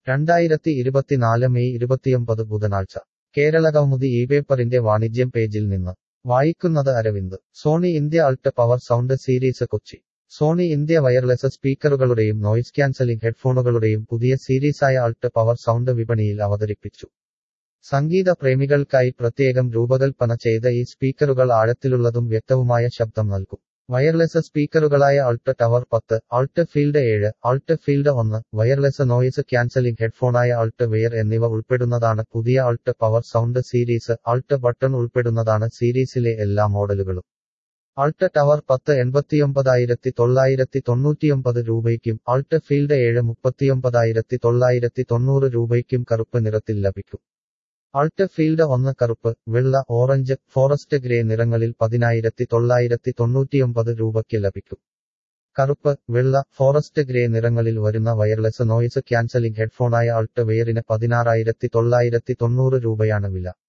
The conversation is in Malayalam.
രണ്ടായിരത്തി ഇരുപത്തിനാല് മെയ് ഇരുപത്തിയൊമ്പത് ബുധനാഴ്ച കേരളകൗമുദി ഈ പേപ്പറിന്റെ വാണിജ്യം പേജിൽ നിന്ന് വായിക്കുന്നത് Aravind Sony India ult power sound series Kochi Sony India wireless സ്പീക്കറുകളുടെയും നോയിസ് ക്യാൻസലിംഗ് ഹെഡ്ഫോണുകളുടെയും പുതിയ സീരീസായ അൾട്ട് പവർ സൗണ്ട് വിപണിയിൽ അവതരിപ്പിച്ചു സംഗീത പ്രേമികൾക്കായി പ്രത്യേകം രൂപകൽപ്പന ചെയ്ത ഈ സ്പീക്കറുകൾ ആഴത്തിലുള്ളതും വ്യക്തവുമായ ശബ്ദം നൽകും വയർലെസ് സ്പീക്കറുകളായ അൾട്ട് ടവർ പത്ത് അൾട്ട് ഫീൽഡ് ഏഴ് അൾട്ട് ഫീൽഡ് ഒന്ന് വയർലെസ് നോയിസ് ക്യാൻസലിംഗ് ഹെഡ്ഫോണായ അൾട്ട് വെയർ എന്നിവ ഉൾപ്പെടുന്നതാണ് പുതിയ ult power sound series ult button ഉൾപ്പെടുന്നതാണ് സീരീസിലെ എല്ലാ മോഡലുകളും അൾട്ട് ടവർ പത്ത് എൺപത്തിയൊമ്പതായിരത്തി തൊള്ളായിരത്തി തൊണ്ണൂറ്റിയൊമ്പത് രൂപയ്ക്കും അൾട്ട് ഫീൽഡ് ഏഴ് മുപ്പത്തിയൊമ്പതായിരത്തി തൊള്ളായിരത്തി തൊണ്ണൂറ് രൂപയ്ക്കും കറുപ്പ് നിറത്തിൽ ലഭിക്കും അൾട്ട് ഫീൽഡ് ഒന്ന് കറുപ്പ് വെള്ള ഓറഞ്ച് ഫോറസ്റ്റ് ഗ്രേ നിറങ്ങളിൽ പതിനായിരത്തി തൊള്ളായിരത്തി തൊണ്ണൂറ്റിയൊമ്പത് രൂപയ്ക്ക് ലഭിക്കും കറുപ്പ് വെള്ള ഫോറസ്റ്റ് ഗ്രേ നിറങ്ങളിൽ വരുന്ന വയർലെസ് നോയിസ് ക്യാൻസലിംഗ് ഹെഡ്ഫോണായ അൾട്ട് വെയറിന് പതിനാറായിരത്തി തൊള്ളായിരത്തി തൊണ്ണൂറ് രൂപയാണ് വില